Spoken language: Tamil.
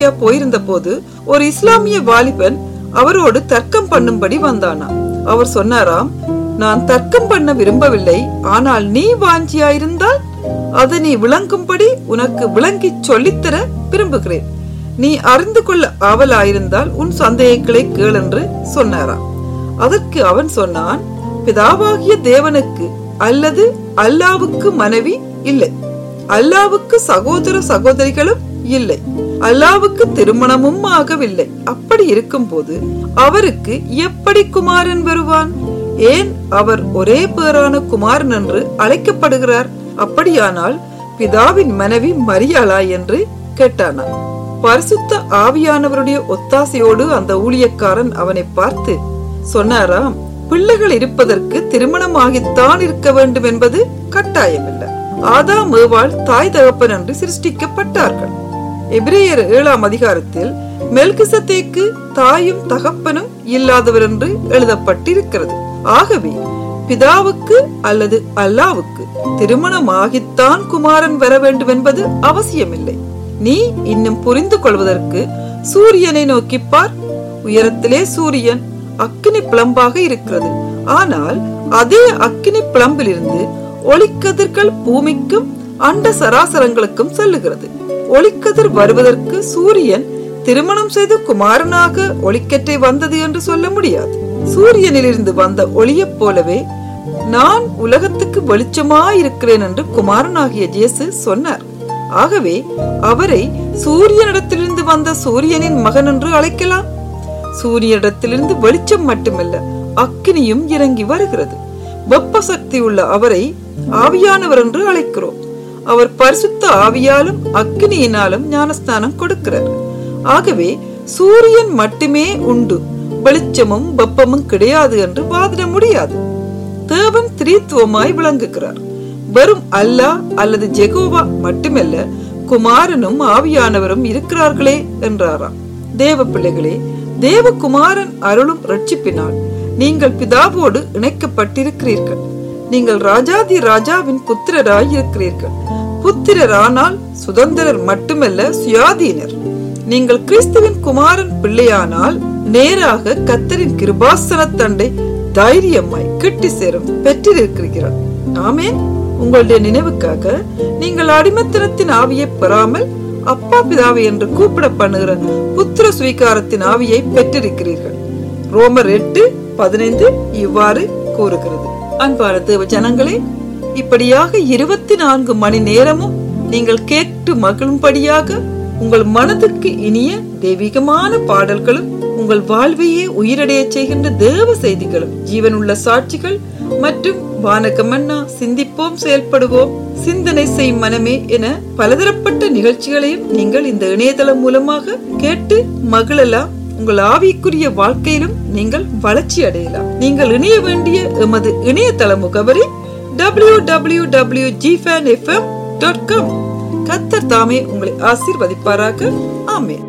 ராஜா போயிருந்த போது ஒரு இஸ்லாமிய வாலிபன் அவரோடு தர்க்கம் பண்ணும்படி வந்தானா அவர் சொன்னாராம் நான் தர்க்கம் பண்ண விரும்பவில்லை ஆனால் நீ வாஞ்சியாயிருந்தால் அது நீ விளங்கும்படி உனக்கு விளங்கி சொல்லித்தர விரும்புகிறேன் நீ அறிந்து கொள்ள ஆவலாயிருந்தால் உன் சந்தேகங்களை கேள் என்று சொன்னாராம் அதற்கு அவன் சொன்னான் பிதாவாகிய தேவனுக்கு அல்லது அல்லாவுக்கு மனைவி இல்லை அல்லாவுக்கு சகோதர சகோதரிகளும் இல்லை அல்லாவுக்கு திருமணமும் ஆகவில்லை அப்படி இருக்கும்போது அவருக்கு எப்படி குமாரன் வருவான் ஏன் அவர் ஒரே பேரான குமாரன் என்று அழைக்கப்படுகிறார் அப்படியானால் பிதாவின் மனைவி மரியாளா என்று கேட்டானா பரிசுத்த ஆவியானவருடைய ஒத்தாசையோடு அந்த ஊழியக்காரன் அவனை பார்த்து சொன்னாராம் பிள்ளைகள் இருப்பதற்கு திருமணமாகித்தான் இருக்க வேண்டும் என்பது கட்டாயமில்லை ஆதாம் ஏவாள் தாய் தகப்பன் என்று சிருஷ்டிக்கப்பட்டார்கள் எபிரேயர் ஏழாம் அதிகாரத்தில் மெல்கிசத்தேக்கு தாயும் தகப்பனும் இல்லாதவர் என்று எழுதப்பட்டிருக்கிறது ஆகவே பிதாவுக்கு அல்லது அல்லாவுக்கு திருமணமாகித்தான் குமாரன் வர வேண்டும் என்பது அவசியமில்லை நீ இன்னும் புரிந்து கொள்வதற்கு சூரியனை நோக்கி பார் உயரத்திலே சூரியன் அக்கினி பிளம்பாக இருக்கிறது ஆனால் அதே அக்கினி பிளம்பிலிருந்து ஒளிக்கதிர்கள் பூமிக்கும் அண்ட சராசரங்களுக்கும் செல்லுகிறது ஒளிக்கதிர் வருவதற்கு சூரியன் திருமணம் செய்து குமாரனாக ஒளிக்கற்றை வந்தது என்று சொல்ல முடியாது சூரியனிலிருந்து வந்த ஒளியைப் போலவே நான் உலகத்துக்கு வெளிச்சமாயிருக்கிறேன் என்று குமாரனாகிய ஜேசு சொன்னார் ஆகவே அவரை சூரியனிடத்திலிருந்து வந்த சூரியனின் மகன் என்று அழைக்கலாம் சூரியனிடத்திலிருந்து வெளிச்சம் மட்டுமல்ல அக்கினியும் இறங்கி வருகிறது வெப்ப சக்தி உள்ள அவரை ஆவியானவர் என்று அழைக்கிறோம் அவர் பரிசுத்த ஆவியாலும் அக்கினியினாலும் ஞானஸ்தானம் கொடுக்கிறார் ஆகவே சூரியன் மட்டுமே உண்டு வெளிச்சமும் வெப்பமும் கிடையாது என்று வாதிட முடியாது தேவன் திரித்துவமாய் விளங்குகிறார் வெறும் அல்லாஹ் அல்லது ஜெகோவா மட்டுமல்ல குமாரனும் ஆவியானவரும் இருக்கிறார்களே என்றாராம் தேவ பிள்ளைகளே தேவகுமாரன் அருளும் ரட்சிப்பினால் நீங்கள் பிதாவோடு இணைக்கப்பட்டிருக்கிறீர்கள் நீங்கள் ராஜாதி ராஜாவின் புத்திரராய் இருக்கிறீர்கள் புத்திரரானால் சுதந்திரர் மட்டுமல்ல சுயாதீனர் நீங்கள் கிறிஸ்துவின் குமாரன் பிள்ளையானால் நேராக கத்தரின் கிருபாசனத்தண்டை தைரியமாய் கிட்டி சேரும் பெற்றிருக்கிறீர்கள் ஆமேன் உங்களுடைய நினைவுக்காக நீங்கள் அடிமத்தனத்தின் ஆவியை பெறாமல் அப்பா பிதாவை என்று கூப்பிட பண்ணுகிற புத்திர சுவீகாரத்தின் ஆவியை பெற்றிருக்கிறீர்கள் ரோமர் எட்டு பதினைந்து இவ்வாறு கூறுகிறது அன்பான தேவ ஜனங்களே இப்படியாக இருபத்தி நான்கு மணி நேரமும் நீங்கள் கேட்டு மகிழும்படியாக உங்கள் மனதுக்கு இனிய தெய்வீகமான பாடல்களும் உங்கள் வாழ்வையே உயிரடைய செய்கின்ற தேவ செய்திகளும் ஜீவனுள்ள சாட்சிகள் மற்றும் வானகமன்னா சிந்திப்போம் செயல்படுவோம் சிந்தனை செய் மனமே என பலதரப்பட்ட நிகழ்ச்சிகளையும் நீங்கள் இந்த இணையதளம் மூலமாக கேட்டு மகிழலாம் உங்கள் ஆவிக்குரிய வாழ்க்கையிலும் நீங்கள் வளர்ச்சி அடையலாம் நீங்கள் இணைய வேண்டிய எமது இணையதள முகவரி டபிள்யூ டபிள்யூ டபிள்யூ ஜிஃபேன் எஃப்எம் டாட் காம் கத்தர் தாமே உங்களை ஆசீர்வதிப்பாராக ஆமேன்